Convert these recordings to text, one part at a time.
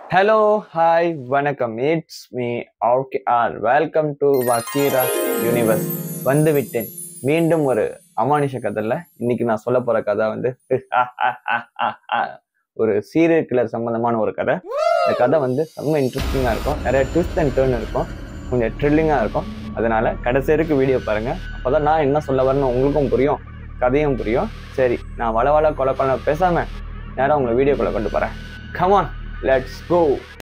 hello hi வணக்கம் it's me okay R welcome to வக்கீரா universe வந்து விட்டேன் மீண்டும் ஒரு அமானுஷ கதையில் இன்னைக்கு நான் சொல்ல போற கதை வந்து ஒரு சீரியல் கில்லர் சம்பந்தமான ஒரு கதை இந்த கதை வந்து செம்ம இன்ட்ரெஸ்டிங்காக இருக்கும் நிறைய ட்விஸ்ட் அண்ட் டேர்ன் இருக்கும் கொஞ்சம் த்ரில்லிங்காக இருக்கும் அதனால கடைசி வரைக்கும் வீடியோ பாருங்க அப்போதான் நான் என்ன சொல்ல வரேன்னு உங்களுக்கும் புரியும் கதையும் புரியும் சரி நான் வள வள கொலை கொலை பேசாம நேரம் உங்களை வீடியோக்குள்ள கொண்டு போறேன் கமான் லெட்ஸ் கோ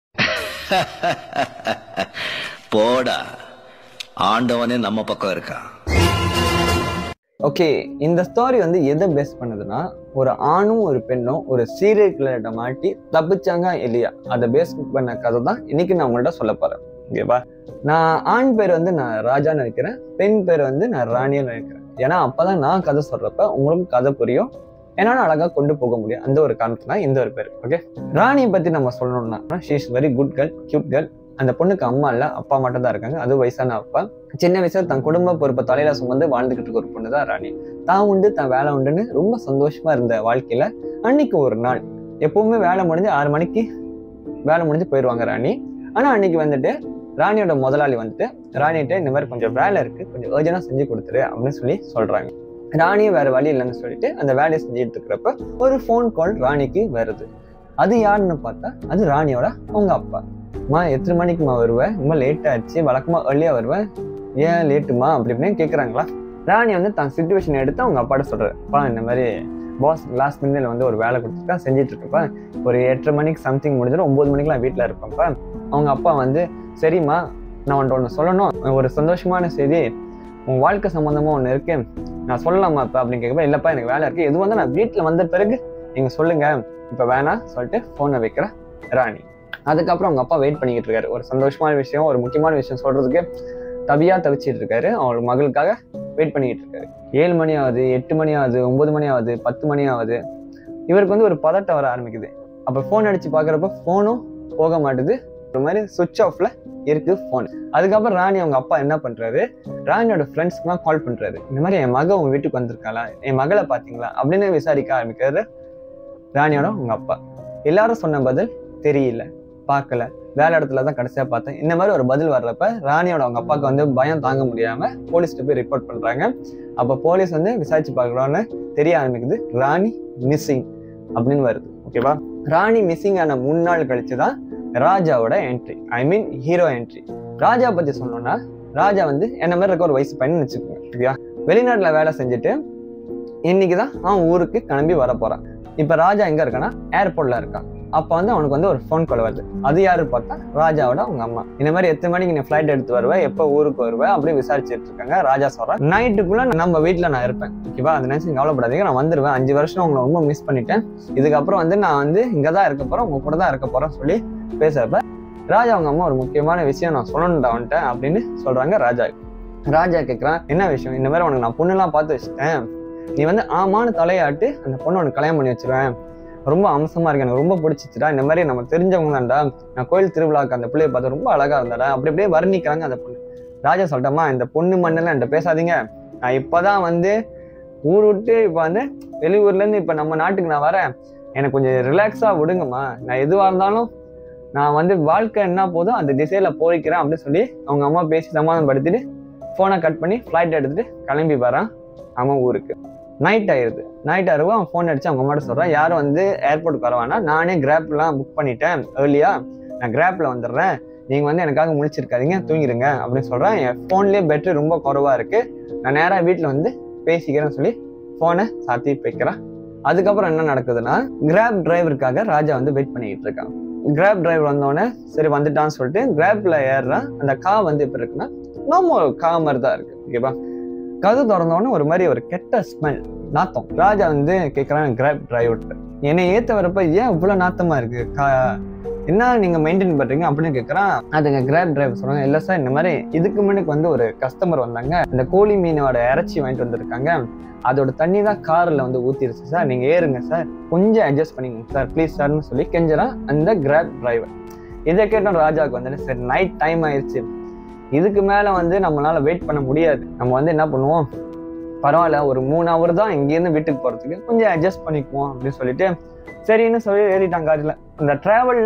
போடா ஆண்டவனே நம்ம பக்கம் இருக்கான் ஓகே இந்த ஸ்டோரி வந்து எதை பேஸ் பண்ணுதுன்னா ஒரு ஆணும் ஒரு பெண்ணும் ஒரு சீரியல் கிளர்கிட்ட மாட்டி தப்பிச்சாங்க இல்லையா அதை பேஸ் பண்ண கதை தான் இன்னைக்கு நான் உங்கள்ட்ட சொல்ல போறேன் ஓகேவா நான் ஆண் பேர் வந்து நான் ராஜான்னு நினைக்கிறேன் பெண் பேர் வந்து நான் ராணின்னு நினைக்கிறேன் ஏன்னா அப்பதான் நான் கதை சொல்றப்ப உங்களுக்கு கதை புரியும் என்னால அழகா கொண்டு போக முடியும் அந்த ஒரு காரணத்துல தான் இந்த ஒரு பேர் ஓகே ராணியை பத்தி நம்ம சொல்லணும்னா she is very good girl cute girl அந்த பொண்ணுக்கு அம்மா இல்ல அப்பா மட்டும் தான் இருக்காங்க அது வயசான அப்பா சின்ன வயசுல தன் குடும்ப பொறுப்பை தலையில சுமந்து வாழ்ந்துகிட்டு இருக்க ஒரு பொண்ணு தான் ராணி தான் உண்டு தன் வேலை உண்டுன்னு ரொம்ப சந்தோஷமா இருந்த வாழ்க்கையில அன்னைக்கு ஒரு நாள் எப்பவுமே வேலை முடிஞ்சு ஆறு மணிக்கு வேலை முடிஞ்சு போயிடுவாங்க ராணி ஆனா அன்னைக்கு வந்துட்டு ராணியோட முதலாளி வந்துட்டு ராணிகிட்ட இந்த மாதிரி கொஞ்சம் வேலை இருக்கு கொஞ்சம் அர்ஜென்டா செஞ்சு கொடுத்துரு அப்படின்னு சொல்லி சொல்றாங்க ராணியும் வேற வழி இல்லைன்னு சொல்லிட்டு அந்த வேலையை செஞ்சுட்டு இருக்கிறப்ப ஒரு ஃபோன் கால் ராணிக்கு வருது அது யாருன்னு பார்த்தா அது ராணியோட அவங்க அப்பா மா எத்தனை மணிக்குமா வருவேன் ரொம்ப லேட் ஆச்சு வழக்கமா ஏர்லியா வருவேன் ஏன் லேட்டுமா அப்படி இப்படின்னு கேட்குறாங்களா ராணி வந்து தான் சுச்சுவேஷன் எடுத்து அவங்க அப்பாட்ட சொல்றாரு அப்பா இந்த மாதிரி பாஸ் லாஸ்ட் மினிட்ல வந்து ஒரு வேலை கொடுத்துருக்கா செஞ்சுட்டு இருக்கப்பா ஒரு எட்டரை மணிக்கு சம்திங் முடிஞ்சிடும் ஒன்பது மணிக்கெல்லாம் வீட்டில் இருப்பேன்ப்பா அவங்க அப்பா வந்து சரிம்மா நான் உன்ட்ட ஒன்று சொல்லணும் ஒரு சந்தோஷமான செய்தி உன் வாழ்க்கை சம்மந்தமா ஒன்று இருக்கு நான் சொல்லலாமா இப்போ அப்படின்னு கேட்கப்ப இல்லைப்பா எனக்கு வேலை இருக்கு எது வந்து நான் வீட்டில் வந்த பிறகு நீங்க சொல்லுங்க இப்போ வேணாம் சொல்லிட்டு ஃபோனை வைக்கிற ராணி அதுக்கப்புறம் அவங்க அப்பா வெயிட் பண்ணிக்கிட்டு இருக்காரு ஒரு சந்தோஷமான விஷயம் ஒரு முக்கியமான விஷயம் சொல்றதுக்கு தவியா தவிச்சிட்டு இருக்காரு அவங்க மகளுக்காக வெயிட் பண்ணிக்கிட்டு இருக்காரு ஏழு மணி ஆகுது எட்டு மணி ஆகுது ஒன்பது மணி ஆகுது பத்து மணி ஆகுது இவருக்கு வந்து ஒரு பதட்டம் வர ஆரம்பிக்குது அப்போ ஃபோன் அடிச்சு பார்க்குறப்ப ஃபோனும் போக மாட்டுது ஒரு மாதிரி சுவிட்ச் ஆஃப்ல இருக்கு ஃபோன் அதுக்கப்புறம் ராணி அவங்க அப்பா என்ன பண்றாரு ராணியோட ஃப்ரெண்ட்ஸ்க்குலாம் கால் பண்றாரு இந்த மாதிரி என் மக உங்க வீட்டுக்கு வந்திருக்காளா என் மகளை பாத்தீங்களா அப்படின்னு விசாரிக்க ஆரம்பிக்கிறாரு ராணியோட உங்க அப்பா எல்லாரும் சொன்ன பதில் தெரியல பார்க்கல வேலை இடத்துல தான் கடைசியா பார்த்தேன் இந்த மாதிரி ஒரு பதில் வர்றப்ப ராணியோட அவங்க அப்பாவுக்கு வந்து பயம் தாங்க முடியாம போலீஸ்கிட்ட போய் ரிப்போர்ட் பண்றாங்க அப்ப போலீஸ் வந்து விசாரிச்சு பார்க்கறோன்னு தெரிய ஆரம்பிக்குது ராணி மிஸ்ஸிங் அப்படின்னு வருது ஓகேவா ராணி மிஸ்ஸிங் ஆன மூணு நாள் கழிச்சு தான் ராஜாவோட entry I mean hero entry Raja பத்தி சொன்னோம்னா ராஜா வந்து என்ன மாதிரி இருக்க ஒரு வயசு பையன் வச்சுக்கோங்க சரியா வெளிநாட்டுல வேலை செஞ்சுட்டு இன்னைக்கு தான் அவன் ஊருக்கு கிளம்பி வர போறான் இப்ப ராஜா எங்க இருக்கான்னா ஏர்போர்ட்ல இருக்கான் அப்ப வந்து அவனுக்கு வந்து ஒரு ஃபோன் கால் வருது அது யாரு பார்த்தா ராஜாவோட அவங்க அம்மா இந்த மாதிரி எத்தனை மணிக்கு நீ ஃபிளைட் எடுத்து வருவ எப்போ ஊருக்கு வருவ அப்படி விசாரிச்சுட்டு இருக்காங்க ராஜா சொல்றான் நைட்டுக்குள்ள நம்ம வீட்டுல நான் இருப்பேன் ஓகேவா அதை நினைச்சு நீங்க கவலைப்படாதீங்க நான் வந்துருவேன் அஞ்சு வருஷம் உங்களை ரொம்ப மிஸ் பண்ணிட்டேன் இதுக்கப்புறம் வந்து நான் வந்து இங்க தான் இருக்க போறேன் உங்க கூட தான் இருக்க போறேன் சொல்லி பேசுறப்ப ராஜா அவங்க அம்மா ஒரு முக்கியமான விஷயம் நான் சொல்லணும்டா வந்துட்டேன் அப்படின்னு சொல்றாங்க ராஜா ராஜா கேட்குறான் என்ன விஷயம் இந்த மாதிரி உனக்கு நான் பொண்ணுலாம் பார்த்து வச்சுட்டேன் நீ வந்து ஆமான்னு தலையாட்டு அந்த பொண்ணு உனக்கு கல்யாணம் பண்ணி வச்சிருவேன் ரொம்ப அம்சமா இருக்கு எனக்கு ரொம்ப பிடிச்சிச்சுடா இந்த மாதிரி நம்ம தெரிஞ்சவங்க தான்டா நான் கோயில் திருவிழாக்கு அந்த பிள்ளைய பார்த்து ரொம்ப அழகா இருந்தாடா அப்படி அப்படியே வர்ணிக்கிறாங்க அந்த பொண்ணு ராஜா சொல்லிட்டோமா இந்த பொண்ணு மண்ணெல்லாம் என்கிட்ட பேசாதீங்க நான் இப்பதான் வந்து ஊர் விட்டு இப்போ வந்து வெளியூர்ல இருந்து இப்போ நம்ம நாட்டுக்கு நான் வரேன் எனக்கு கொஞ்சம் ரிலாக்ஸா விடுங்கம்மா நான் எதுவா இருந்தாலும் நான் வந்து வாழ்க்கை என்ன போதோ அந்த திசையில போய்க்கிறேன் அப்படின்னு சொல்லி அவங்க அம்மா பேசி சமாதானப்படுத்திட்டு ஃபோனை கட் பண்ணி ஃப்ளைட் எடுத்துட்டு கிளம்பி வரான் அவன் ஊருக்கு நைட் ஆயிருது நைட் ஆயிருவு அவன் ஃபோன் அடிச்சு அவங்க அம்மாட்ட சொல்றான் யாரும் வந்து ஏர்போர்ட்டுக்கு வரவானா நானே கிராப்லாம் புக் பண்ணிட்டேன் ஏர்லியா நான் கிராப்ல வந்துடுறேன் நீங்க வந்து எனக்காக முழிச்சிருக்காதீங்க தூங்கிடுங்க அப்படின்னு சொல்றேன் என் ஃபோன்லயே பேட்டரி ரொம்ப குறைவா இருக்கு நான் நேரா வீட்டில் வந்து பேசிக்கிறேன்னு சொல்லி ஃபோனை சாத்தி வைக்கிறான் அதுக்கப்புறம் என்ன நடக்குதுன்னா கிராப் டிரைவருக்காக ராஜா வந்து வெயிட் பண்ணிக்கிட்டு இருக்கான் கிராப் டிரைவர் வந்தோடனே சரி வந்துட்டான்னு சொல்லிட்டு கிராப்ல ஏறுறான் அந்த கா வந்து எப்படி இருக்குன்னா நம்ம கா மாதிரி தான் இருக்கு ஓகேவா கது திறந்தோடனே ஒரு மாதிரி ஒரு கெட்ட ஸ்மெல் நாத்தம் ராஜா வந்து கேட்குறான் கிராப் டிரைவர்கிட்ட என்னை ஏத்த வரப்ப ஏன் இவ்வளவு நாத்தமா இருக்கு கா என்ன நீங்க மெயின்டைன் பண்றீங்க அப்படின்னு கேட்கறான் அதுங்க கிராப் டிரைவர் சொல்றாங்க இல்ல சார் இந்த மாதிரி இதுக்கு முன்னுக்கு வந்து ஒரு கஸ்டமர் வந்தாங்க இந்த கோழி மீனோட இறைச்சி வாங்கிட்டு வந்திருக்காங்க அதோட தண்ணி தான் கார்ல வந்து ஊத்திருச்சு சார் நீங்க ஏறுங்க சார் கொஞ்சம் அட்ஜஸ்ட் பண்ணிக்கோங்க சார் ப்ளீஸ் சார்னு சொல்லி கெஞ்சறான் அந்த கிராப் டிரைவர் இதை கேட்டோம் ராஜாவுக்கு வந்துட்டு சரி நைட் டைம் ஆயிடுச்சு இதுக்கு மேல வந்து நம்மளால வெயிட் பண்ண முடியாது நம்ம வந்து என்ன பண்ணுவோம் பரவாயில்ல ஒரு மூணு ஹவர் தான் இங்கேருந்து வீட்டுக்கு போறதுக்கு கொஞ்சம் அட்ஜஸ்ட் பண்ணிக்குவோம் அப்படின்னு சொல்லிட்டு சரின்னு சொல்லி ஏறிட்டாங்க காரில் இந்த டிராவல்ல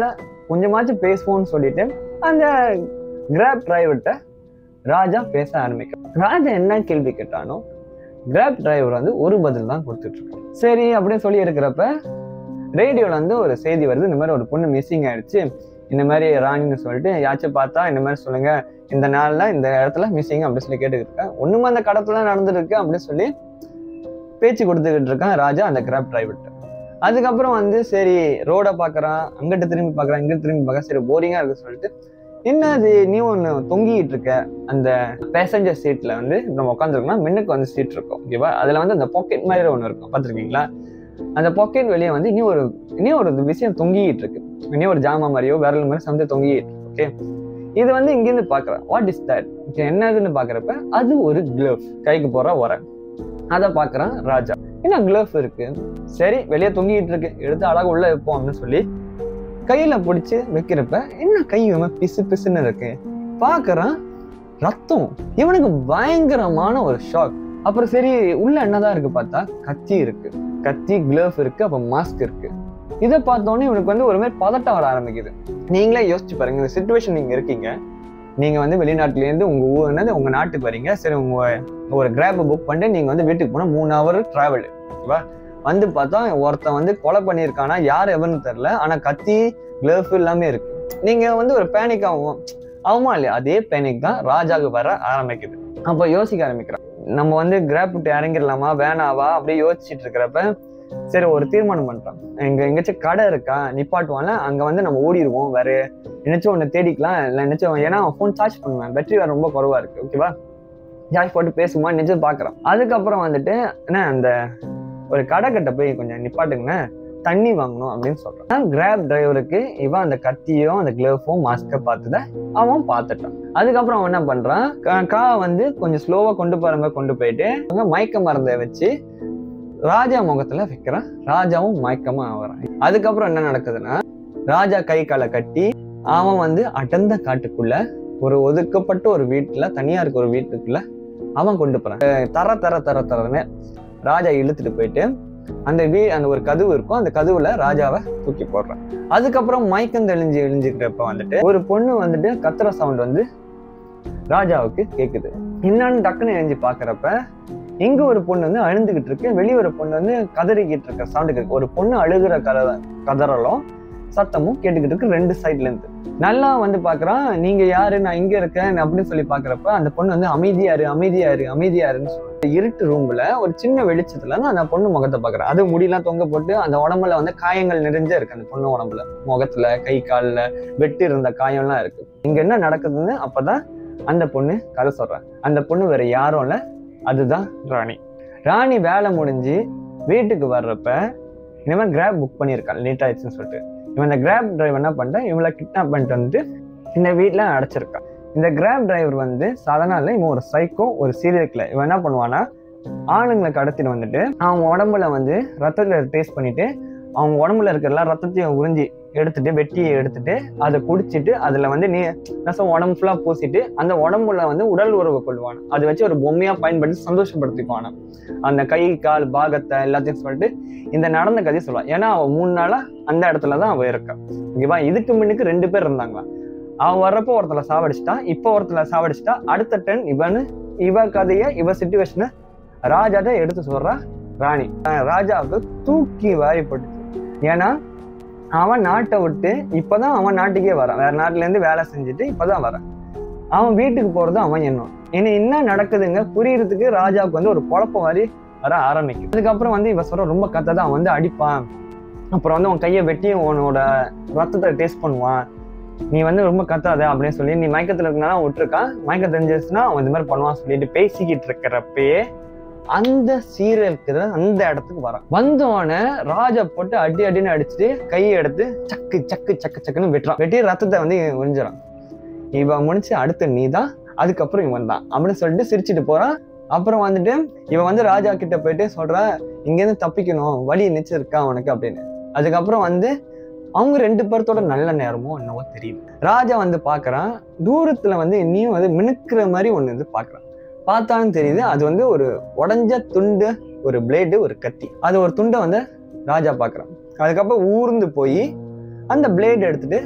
கொஞ்சமாச்சும் பேசுவோம்னு சொல்லிட்டு அந்த கிராப் டிரைவர்கிட்ட ராஜா பேச ஆரம்பிக்கிறான் ராஜா என்ன கேள்வி கேட்டானோ கிராப் டிரைவர் வந்து ஒரு பதில் தான் கொடுத்துட்டு இருக்கான் சரி அப்படின்னு சொல்லி இருக்கிறப்ப ரேடியோல வந்து ஒரு செய்தி வருது இந்த மாதிரி ஒரு பொண்ணு மிஸ்ஸிங் ஆயிடுச்சு இந்த மாதிரி ராணின்னு சொல்லிட்டு யாச்சும் பார்த்தா இந்த மாதிரி சொல்லுங்க இந்த நாள்ல இந்த இடத்துல மிஸ்ஸிங் அப்படின்னு சொல்லி கேட்டுக்கிட்டு இருக்கேன் ஒண்ணுமே அந்த கடத்துல நடந்துருக்கு அப்படின்னு சொல்லி பேச்சு கொடுத்துக்கிட்டு இருக்கான் ராஜா அந்த கிராப் டிரைவர்கிட்ட அதுக்கப்புறம் வந்து சரி ரோடை பார்க்கறான் அங்கிட்ட திரும்பி பார்க்கறான் இங்கிட்ட திரும்பி பார்க்கறான் சரி போரிங்கா இருக்கு சொல்லிட்டு என்ன அது நீ ஒன்று தொங்கிட்டு இருக்க அந்த பேசஞ்சர் சீட்ல வந்து நம்ம உட்காந்துருக்கோம்னா மின்னுக்கு வந்து சீட் இருக்கும் ஓகேவா அதுல வந்து அந்த பாக்கெட் மாதிரி ஒன்று இருக்கும் பார்த்துருக்கீங்களா அந்த பாக்கெட் வெளியே வந்து இனி ஒரு இனி ஒரு விஷயம் தொங்கிட்டு இருக்கு இனி ஒரு ஜாமா மாதிரியோ விரல் மாதிரி சம்திங் தொங்கிட்டு இருக்கு ஓகே இது வந்து இங்கேருந்து பார்க்குறேன் வாட் இஸ் தட் ஓகே என்னதுன்னு பார்க்குறப்ப அது ஒரு க்ளவ் கைக்கு போற உர அதை பார்க்குறான் ராஜா என்ன க்ளவ் இருக்கு சரி வெளியே தொங்கிட்டு இருக்கு எடுத்து அழகா உள்ள வைப்போம் அப்படின்னு சொல்லி கையில பிடிச்சி வைக்கிறப்ப என்ன கை இவன் பிசு பிசுன்னு இருக்கு பார்க்கறான் ரத்தம் இவனுக்கு பயங்கரமான ஒரு ஷாக் அப்புறம் சரி உள்ள என்னதான் இருக்கு பார்த்தா கத்தி இருக்கு கத்தி கிளவ் இருக்கு அப்ப மாஸ்க் இருக்கு இதை பார்த்தோன்னே இவனுக்கு வந்து ஒரு மாதிரி பதட்டம் வர ஆரம்பிக்குது நீங்களே யோசிச்சு பாருங்க இந்த சுச்சுவேஷன் நீங்க இருக்கீங்க நீங்க வந்து வெளிநாட்டுல இருந்து உங்க ஊர் என்னது உங்க நாட்டுக்கு வரீங்க சரி உங்க ஒரு கிராப் புக் பண்ணிட்டு நீங்க வந்து வீட்டுக்கு போனா மூணு ஹவர் டிராவல் ஓகேவா வந்து பார்த்தா ஒருத்தன் வந்து கொலை பண்ணியிருக்கானா யார் எவன்னு தெரியல ஆனா கத்தி கிளவ் எல்லாமே இருக்கு நீங்க வந்து ஒரு பேனிக் ஆகும் ஆகுமா இல்லையா அதே பேனிக் தான் ராஜாவுக்கு வர ஆரம்பிக்குது அப்ப யோசிக்க ஆரம்பிக்கிறான் நம்ம வந்து கிராப் விட்டு இறங்கிடலாமா வேணாவா அப்படியே யோசிச்சுட்டு இருக்கிறப்ப சரி ஒரு தீர்மானம் பண்றான் இங்க எங்கேயாச்சும் கடை இருக்கா நிப்பாட்டுவான்ல அங்க வந்து நம்ம ஓடிடுவோம் வேற என்னச்சும் ஒன்று தேடிக்கலாம் இல்லை என்னச்சும் ஏன்னா ஃபோன் சார்ஜ் பண்ணுவேன் பேட்டரி வேற ரொம்ப குறவா இருக்கு ஓகேவா சார்ஜ் போட்டு பேசுமா நிஜம் பாக்குறான் அதுக்கப்புறம் வந்துட்டு என்ன அந்த ஒரு கடை கட்ட போய் கொஞ்சம் நிப்பாட்டுங்கண்ணே தண்ணி வாங்கணும் அப்படின்னு சொல்றான் கிராப் டிரைவருக்கு இவன் அந்த கத்தியும் அந்த கிளவுஸும் மாஸ்கை பார்த்தத அவன் பார்த்துட்டான் அதுக்கப்புறம் அவன் என்ன பண்றான் கா- கா வந்து கொஞ்சம் ஸ்லோவா கொண்டு போற மாதிரி கொண்டு போயிட்டு அங்க மயக்க மருந்தை வச்சு ராஜா முகத்துல வைக்கிறான் ராஜாவும் மயக்கமா ஆகுறான் அதுக்கப்புறம் என்ன நடக்குதுன்னா ராஜா கை காலை கட்டி அவன் வந்து அடர்ந்த காட்டுக்குள்ள ஒரு ஒதுக்கப்பட்ட ஒரு வீட்டுல தனியா இருக்க ஒரு வீட்டுக்குள்ள அவன் கொண்டு போறான் அஹ் தர தர தர தரன்னு ராஜா இழுத்துட்டு போயிட்டு அந்த வீ அந்த ஒரு கதவு இருக்கும் அந்த கதவுல ராஜாவை தூக்கி போடுறான் அதுக்கப்புறம் மயக்கம் தெளிஞ்சு எழுஞ்சுக்கிறப்ப வந்துட்டு ஒரு பொண்ணு வந்துட்டு கத்துற சவுண்ட் வந்து ராஜாவுக்கு கேக்குது என்னன்னு டக்குன்னு எழுஞ்சி பாக்குறப்ப இங்க ஒரு பொண்ணு வந்து அழுந்துகிட்டு இருக்கு வெளிய ஒரு பொண்ணு வந்து கதறிக்கிட்டு இருக்க சவுண்டு கேக்கு ஒரு பொண்ணு அழுகுற கத கதறலும் சத்தமும் கேட்டுக்கிட்டு இருக்கு ரெண்டு சைட்ல இருந்து நல்லா வந்து பாக்குறான் நீங்க யாரு நான் இங்க இருக்கேன் அப்படின்னு சொல்லி பாக்குறப்ப அந்த பொண்ணு வந்து அமைதியாரு அமைதியாரு அமைதியாருன்னு சொல்லிட்டு இருட்டு ரூம்ல ஒரு சின்ன வெளிச்சத்துல தான் அந்த பொண்ணு முகத்தை பாக்குறேன் அது முடியெல்லாம் தொங்க போட்டு அந்த உடம்புல வந்து காயங்கள் நிறைஞ்சே இருக்கு அந்த பொண்ணு உடம்புல முகத்துல கை கால்ல வெட்டு இருந்த காயம்லாம் இருக்கு இங்க என்ன நடக்குதுன்னு அப்பதான் அந்த பொண்ணு கதை சொல்றேன் அந்த பொண்ணு வேற யாரும் இல்ல அதுதான் ராணி ராணி வேலை முடிஞ்சு வீட்டுக்கு வர்றப்ப இனிமேல் கிராப் புக் பண்ணியிருக்கான் லேட் ஆயிடுச்சுன்னு சொல்லிட்டு இவன் இந்த கிராப் டிரைவர் என்ன பண்ணிட்டான் இவளை கிட்னாப் பண்ணிட்டு வந்துட்டு இந்த வீட்டில் அடைச்சிருக்கான் இந்த கிராப் டிரைவர் வந்து சாதாரண இல்லை இவன் ஒரு சைக்கோ ஒரு சீரியல் கிளர் இவன் என்ன பண்ணுவான்னா ஆணுங்களை கடத்திட்டு வந்துட்டு அவங்க உடம்புல வந்து ரத்தத்தை டேஸ்ட் பண்ணிட்டு அவங்க உடம்புல இருக்கிற எல்லா ரத்தத்தையும் உறிஞ்சி எடுத்துட்டு வெட்டியை எடுத்துட்டு அதை குடிச்சிட்டு அதுல வந்து நீ நசம் உடம்பு ஃபுல்லா பூசிட்டு அந்த உடம்புல வந்து உடல் உறவு கொள்வான் அதை வச்சு ஒரு பொம்மையா பயன்படுத்தி சந்தோஷப்படுத்திக்குவான் அந்த கை கால் பாகத்தை எல்லாத்தையும் சொல்லிட்டு இந்த நடந்த கதையை சொல்லுவான் ஏன்னா அவன் மூணு நாளா அந்த இடத்துல தான் அவன் இருக்கான் ஓகேவா இதுக்கு முன்னுக்கு ரெண்டு பேர் இருந்தாங்களா அவன் வர்றப்போ ஒருத்தல சாவடிச்சிட்டான் இப்போ ஒருத்தல சாவடிச்சிட்டா அடுத்த டன் இவனு இவ கதைய இவ சுச்சுவேஷனை ராஜாட்ட எடுத்து சொல்றா ராணி அஹ் ராஜாவுக்கு தூக்கி வாரி போட்டுச்சு ஏன்னா அவன் நாட்டை விட்டு இப்பதான் அவன் நாட்டுக்கே வரான் வேற நாட்டுல இருந்து வேலை செஞ்சுட்டு இப்பதான் வரான் அவன் வீட்டுக்கு போறது அவன் எண்ணம் இனி என்ன நடக்குதுங்க புரியறதுக்கு ராஜாவுக்கு வந்து ஒரு குழப்பம் மாதிரி வர ஆரம்பிக்கும் அதுக்கப்புறம் வந்து இவன் சொல்ற ரொம்ப கத்தை அவன் வந்து அடிப்பான் அப்புறம் வந்து உன் கையை வெட்டி உன்னோட ரத்தத்தை டேஸ்ட் பண்ணுவான் நீ வந்து ரொம்ப கத்தாத அப்படின்னு சொல்லி நீ மயக்கத்துல இருக்கனால அவன் விட்டுருக்கான் மயக்கம் தெரிஞ்சிருச்சுன்னா அவன் இந்த மாதிரி பண்ணுவான் சொல்லிட்டு பேசிக்கிட்டு இருக்கிறப்பயே அந்த சீரியலுக்கு அந்த இடத்துக்கு வரான் வந்தோடனே ராஜா போட்டு அடி அடின்னு அடிச்சுட்டு கையை எடுத்து சக்கு சக்கு சக்கு சக்குன்னு வெட்டுறான் வெட்டி ரத்தத்தை வந்து உறிஞ்சிடான் இவன் முடிச்சு அடுத்து நீ தான் அதுக்கப்புறம் இவன் தான் அப்படின்னு சொல்லிட்டு சிரிச்சிட்டு போறான் அப்புறம் வந்துட்டு இவன் வந்து ராஜா கிட்ட போயிட்டு சொல்றா இங்கேருந்து தப்பிக்கணும் வழி நிச்சயம் இருக்கா அவனுக்கு அப்படின்னு அதுக்கப்புறம் வந்து அவங்க ரெண்டு பேர்த்தோட நல்ல நேரமோ என்னவோ தெரியல ராஜா வந்து பாக்குறான் தூரத்துல வந்து இன்னியும் வந்து மினுக்கிற மாதிரி ஒண்ணு வந்து பாக்குறான் பார்த்தாலும் தெரியுது அது வந்து ஒரு உடஞ்ச துண்டு ஒரு பிளேடு ஒரு கத்தி அது ஒரு துண்டை வந்து ராஜா பாக்குறான் அதுக்கப்புறம் ஊர்ந்து போய் அந்த பிளேடு எடுத்துட்டு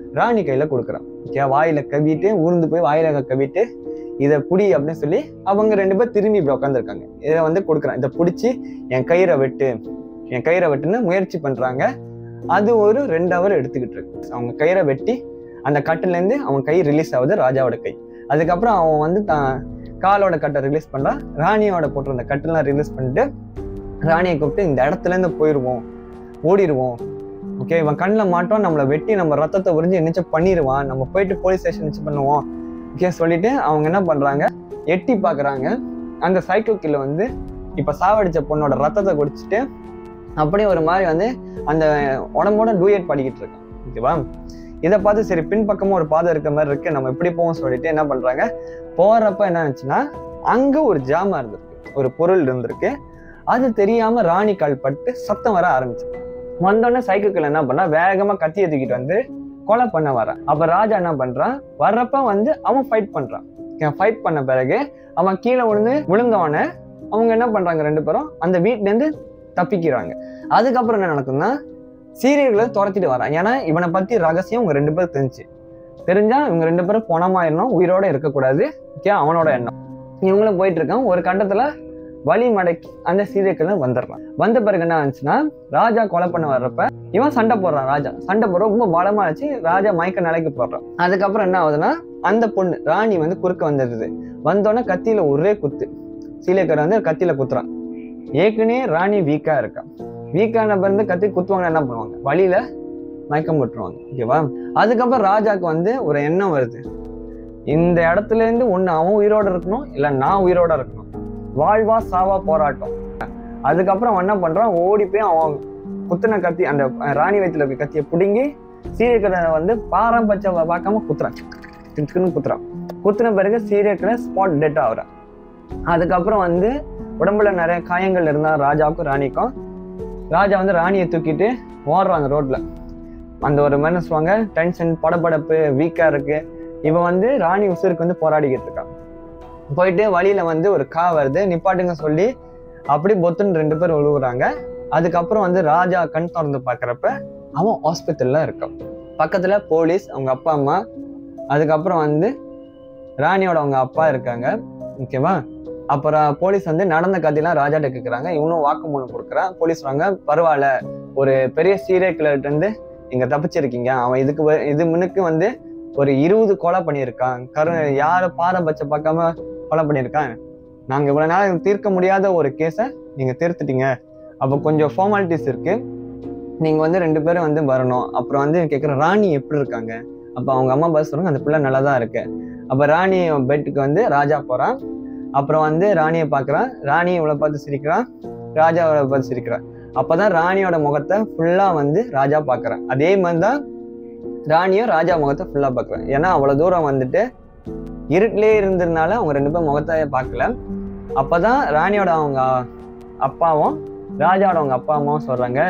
ராணி கையில கொடுக்குறான் ஓகே வாயில கவிட்டு ஊர்ந்து போய் வாயில கவிட்டு இதை புடி அப்படின்னு சொல்லி அவங்க ரெண்டு பேர் திரும்பி இப்படி உட்காந்துருக்காங்க இதை வந்து கொடுக்குறான் இதை பிடிச்சி என் கயிறை வெட்டு என் கயிறை வெட்டுன்னு முயற்சி பண்றாங்க அது ஒரு ரெண்டு ஹவர் எடுத்துக்கிட்டு இருக்கு அவங்க கயிறை வெட்டி அந்த கட்டுலேருந்து அவன் கை ரிலீஸ் ஆகுது ராஜாவோட கை அதுக்கப்புறம் அவன் வந்து தான் காலோட கட்டை ரிலீஸ் பண்றான் ராணியோட போட்டிருந்த கட்டெல்லாம் ரிலீஸ் பண்ணிட்டு ராணியை கூப்பிட்டு இந்த இடத்துல இருந்து போயிடுவோம் ஓடிடுவோம் ஓகே இவன் கண்ணில் மாட்டோம் நம்மளை வெட்டி நம்ம ரத்தத்தை உறிஞ்சி என்னச்சும் பண்ணிடுவான் நம்ம போயிட்டு போலீஸ் ஸ்டேஷன் வச்சு பண்ணுவோம் ஓகே சொல்லிட்டு அவங்க என்ன பண்றாங்க எட்டி பார்க்கறாங்க அந்த சைக்கோ கில்ல வந்து இப்ப சாவடிச்ச பொண்ணோட ரத்தத்தை குடிச்சிட்டு அப்படியே ஒரு மாதிரி வந்து அந்த உடம்போட டூயட் பாடிக்கிட்டு இருக்கான் ஓகேவா இதை பார்த்து சரி பின்பக்கமும் ஒரு பாதை இருக்க மாதிரி இருக்கு நம்ம எப்படி போவோம் சொல்லிட்டு என்ன பண்றாங்க போறப்ப என்ன ஆச்சுன்னா அங்க ஒரு ஜாமா இருந்திருக்கு ஒரு பொருள் இருந்திருக்கு அது தெரியாம ராணி கால் பட்டு சத்தம் வர ஆரம்பிச்சு வந்தோடனே சைக்கிள் என்ன பண்ணா வேகமா கத்தியை தூக்கிட்டு வந்து கொலை பண்ண வரான் அப்ப ராஜா என்ன பண்றான் வர்றப்ப வந்து அவன் ஃபைட் பண்றான் ஃபைட் பண்ண பிறகு அவன் கீழே விழுந்து விழுந்தவன அவங்க என்ன பண்றாங்க ரெண்டு பேரும் அந்த வீட்ல இருந்து தப்பிக்கிறாங்க அதுக்கப்புறம் என்ன நடக்கும்னா சீரியர்களை துரத்திட்டு வரான் ஏன்னா இவனை பத்தி ரகசியம் இவங்க ரெண்டு பேரும் தெரிஞ்சு தெரிஞ்சா இவங்க ரெண்டு பேரும் பணமாயிடணும் உயிரோட இருக்கக்கூடாது ஓகே அவனோட எண்ணம் இவங்களும் போயிட்டு இருக்கான் ஒரு கட்டத்துல வழி மடக்கி அந்த சீரியர்கள் வந்துடுறான் வந்த பிறகு என்ன ஆச்சுன்னா ராஜா கொலை பண்ண வர்றப்ப இவன் சண்டை போடுறான் ராஜா சண்டை போடுற ரொம்ப பலமா ஆச்சு ராஜா மயக்க நிலைக்கு போடுறான் அதுக்கப்புறம் என்ன ஆகுதுன்னா அந்த பொண்ணு ராணி வந்து குறுக்க வந்துடுது வந்தோடனே கத்தியில ஒரே குத்து சீலைக்கரை வந்து கத்தியில குத்துறான் ஏற்கனவே ராணி வீக்கா இருக்கா வீக்கான பிறந்து கத்தி குத்துவாங்க என்ன பண்ணுவாங்க வழியில மயக்கம் போட்டுருவாங்க ஓகேவா அதுக்கப்புறம் ராஜாக்கு வந்து ஒரு எண்ணம் வருது இந்த இடத்துல இருந்து ஒண்ணு அவன் உயிரோட இருக்கணும் இல்ல நான் உயிரோட இருக்கணும் வாழ்வா சாவா போராட்டம் அதுக்கப்புறம் அவன் என்ன பண்றான் ஓடி போய் அவன் குத்துன கத்தி அந்த ராணி வயிற்றுல இருக்க கத்தியை பிடுங்கி சீரியக்கடை வந்து பாரம் பச்சை பார்க்காம குத்துறான் திட்டுக்குன்னு குத்துறான் குத்துன பிறகு சீரியக்கடை ஸ்பாட் டெட் ஆகுறான் அதுக்கப்புறம் வந்து உடம்புல நிறைய காயங்கள் இருந்தா ராஜாவுக்கும் ராணிக்கும் ராஜா வந்து ராணியை தூக்கிட்டு ஓடுறாங்க ரோட்ல அந்த ஒரு மாதிரி சொல்லுவாங்க டென்ஷன் படபடப்பு வீக்கா இருக்கு இவன் வந்து ராணி உசுருக்கு வந்து போராடிக்கிட்டு இருக்கான் போயிட்டு வழியில வந்து ஒரு கா வருது நிப்பாட்டுங்க சொல்லி அப்படி பொத்துன்னு ரெண்டு பேர் விழுகுறாங்க அதுக்கப்புறம் வந்து ராஜா கண் திறந்து பாக்குறப்ப அவன் ஹாஸ்பிட்டல்ல இருக்கான் பக்கத்துல போலீஸ் அவங்க அப்பா அம்மா அதுக்கப்புறம் வந்து ராணியோட அவங்க அப்பா இருக்காங்க ஓகேவா அப்புறம் போலீஸ் வந்து நடந்த கதையெல்லாம் ராஜாட்ட கேட்குறாங்க இவனும் வாக்குமூலம் கொடுக்குறான் போலீஸ் சொல்றாங்க பரவாயில்ல ஒரு பெரிய சீரியல் கிளர்ட்டு இருந்து இங்க தப்பிச்சிருக்கீங்க அவன் இதுக்கு வ- இது முன்னுக்கு வந்து ஒரு இருபது கொலை பண்ணியிருக்கான் கரு யார பாரபட்சம் பார்க்காம கொலை பண்ணியிருக்கான் நாங்க இவ்வளவு நாள் தீர்க்க முடியாத ஒரு கேஸை நீங்க தீர்த்துட்டீங்க அப்போ கொஞ்சம் ஃபார்மாலிட்டிஸ் இருக்கு நீங்க வந்து ரெண்டு பேரும் வந்து வரணும் அப்புறம் வந்து கேட்குற ராணி எப்படி இருக்காங்க அப்ப அவங்க அம்மா பஸ் சொல்றாங்க அந்த பிள்ளை நல்லா தான் இருக்கு அப்ப ராணி பெட்டுக்கு வந்து ராஜா போறான் அப்புறம் வந்து ராணியை பார்க்கறான் ராணி இவளை பார்த்து சிரிக்கிறான் ராஜா அவளை பார்த்து சிரிக்கிறான் அப்பதான் ராணியோட முகத்தை ஃபுல்லா வந்து ராஜா பார்க்கறான் அதே மாதிரி தான் ராணியும் ராஜா முகத்தை ஃபுல்லா பார்க்கறான் ஏன்னா அவ்வளவு தூரம் வந்துட்டு இருட்டிலே இருந்ததுனால அவங்க ரெண்டு பேரும் முகத்தை பார்க்கல அப்பதான் ராணியோட அவங்க அப்பாவும் ராஜாவோட அவங்க அப்பா அம்மாவும் சொல்றாங்க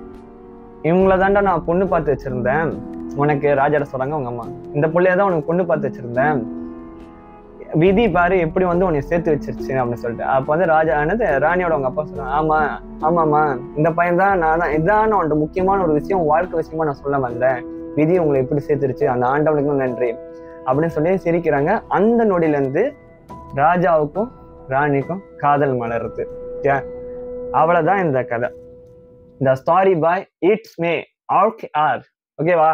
இவங்கள தாண்டா நான் பொண்ணு பார்த்து வச்சிருந்தேன் உனக்கு ராஜாட சொல்றாங்க உங்க அம்மா இந்த பிள்ளைய தான் உனக்கு பொண்ணு பார்த்து வச்சிருந்தேன் விதி பாரு எப்படி வந்து உன்னை சேர்த்து வச்சிருச்சு அப்படின்னு சொல்லிட்டு அப்ப வந்து ராஜா என்னது ராணியோட அவங்க அப்பா சொல்றாங்க ஆமா ஆமாமா இந்த பையன் தான் நான் தான் இதான் உன்ட்ட முக்கியமான ஒரு விஷயம் வாழ்க்கை விஷயமா நான் சொல்ல வந்தேன் விதி உங்களை எப்படி சேர்த்துருச்சு அந்த ஆண்டவனுக்கும் நன்றி அப்படின்னு சொல்லி சிரிக்கிறாங்க அந்த நொடியில இருந்து ராஜாவுக்கும் ராணிக்கும் காதல் மலருது ஓகே அவ்வளவுதான் இந்த கதை இந்த ஸ்டாரி பாய் இட்ஸ் மே ஆர்க் ஆர் ஓகேவா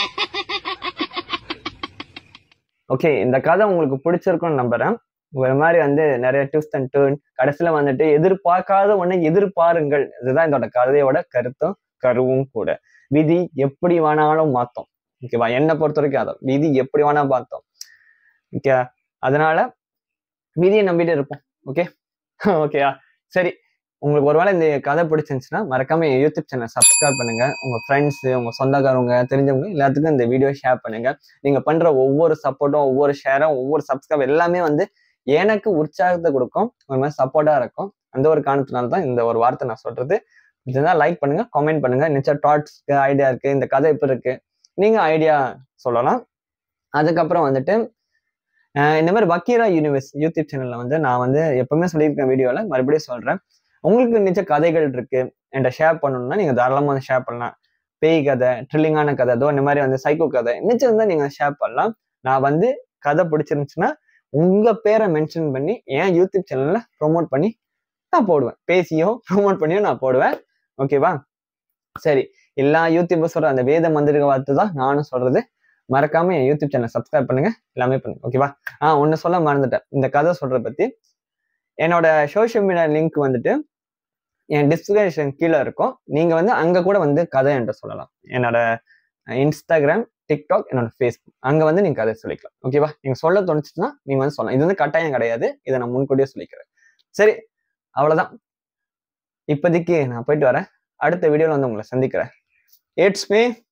ஓகே இந்த கதை உங்களுக்கு பிடிச்சிருக்கும்னு நம்புறேன் ஒரு மாதிரி வந்து நிறைய ட்விஸ்ட் அண்ட் டேர்ன் கடைசியில வந்துட்டு எதிர்பார்க்காத ஒண்ணு எதிர்பாருங்கள் இதுதான் இதோட கதையோட கருத்தும் கருவும் கூட விதி எப்படி வேணாலும் மாத்தோம் ஓகேவா என்னை பொறுத்த வரைக்கும் அதான் விதி எப்படி வேணா பார்த்தோம் ஓகே அதனால விதியை நம்பிட்டு இருப்போம் ஓகே ஓகேயா சரி உங்களுக்கு ஒருவேளை இந்த கதை பிடிச்சிருந்துச்சுன்னா மறக்காம என் யூடியூப் சேனல் சப்ஸ்கிரைப் பண்ணுங்க உங்க ஃப்ரெண்ட்ஸ் உங்க சொந்தக்காரவங்க தெரிஞ்சவங்க எல்லாத்துக்கும் இந்த வீடியோ ஷேர் பண்ணுங்க நீங்க பண்ற ஒவ்வொரு சப்போர்ட்டும் ஒவ்வொரு ஷேரும் ஒவ்வொரு சப்ஸ்கிரைப் எல்லாமே வந்து எனக்கு உற்சாகத்தை கொடுக்கும் ஒரு மாதிரி சப்போர்ட்டா இருக்கும் அந்த ஒரு காரணத்தினால தான் இந்த ஒரு வார்த்தை நான் சொல்றது இதுதான் லைக் பண்ணுங்க கமெண்ட் பண்ணுங்க நிச்சயம் தாட்ஸ் ஐடியா இருக்கு இந்த கதை எப்படி இருக்கு நீங்க ஐடியா சொல்லலாம் அதுக்கப்புறம் வந்துட்டு அஹ் இந்த மாதிரி வக்கீரா யூனிவர்ஸ் யூடியூப் சேனல்ல வந்து நான் வந்து எப்பவுமே சொல்லியிருக்கேன் வீடியோல மறுபடியும் சொல்றேன் உங்களுக்கு நிச்சய கதைகள் இருக்கு என்கிட்ட ஷேர் பண்ணணும்னா நீங்க தாராளமா ஷேர் பண்ணலாம் பேய் கதை ட்ரில்லிங்கான கதை அதோ இந்த மாதிரி வந்து சைக்கோ கதை மிச்சம் இருந்தால் நீங்கள் ஷேர் பண்ணலாம் நான் வந்து கதை பிடிச்சிருந்துச்சுன்னா உங்க பேரை மென்ஷன் பண்ணி என் யூடியூப் சேனல்ல ப்ரோமோட் பண்ணி நான் போடுவேன் பேசியோ ப்ரோமோட் பண்ணியோ நான் போடுவேன் ஓகேவா சரி எல்லா யூடியூபர்ஸோட அந்த வேத மந்திரிக வார்த்தை தான் நானும் சொல்றது மறக்காம என் யூடியூப் சேனல் சப்ஸ்கிரைப் பண்ணுங்க எல்லாமே பண்ணுங்க ஓகேவா ஆ ஒன்று சொல்ல மறந்துட்டேன் இந்த கதை சொல்றத பத்தி என்னோட சோஷியல் மீடியா லிங்க் வந்துட்டு என் டிஸ்கிரிப்ஷன் கீழே இருக்கும் நீங்க வந்து அங்க கூட வந்து கதை என்று சொல்லலாம் என்னோட இன்ஸ்டாகிராம் டிக்டாக் என்னோட ஃபேஸ்புக் அங்க வந்து நீங்க கதை சொல்லிக்கலாம் ஓகேவா நீங்க சொல்ல தோணுச்சுன்னா நீங்க வந்து சொல்லலாம் இது வந்து கட்டாயம் கிடையாது இதை நான் முன்கூட்டியே சொல்லிக்கிறேன் சரி அவ்வளவுதான் இப்போதைக்கு நான் போயிட்டு வரேன் அடுத்த வீடியோல வந்து உங்களை சந்திக்கிறேன் இட்ஸ் மீ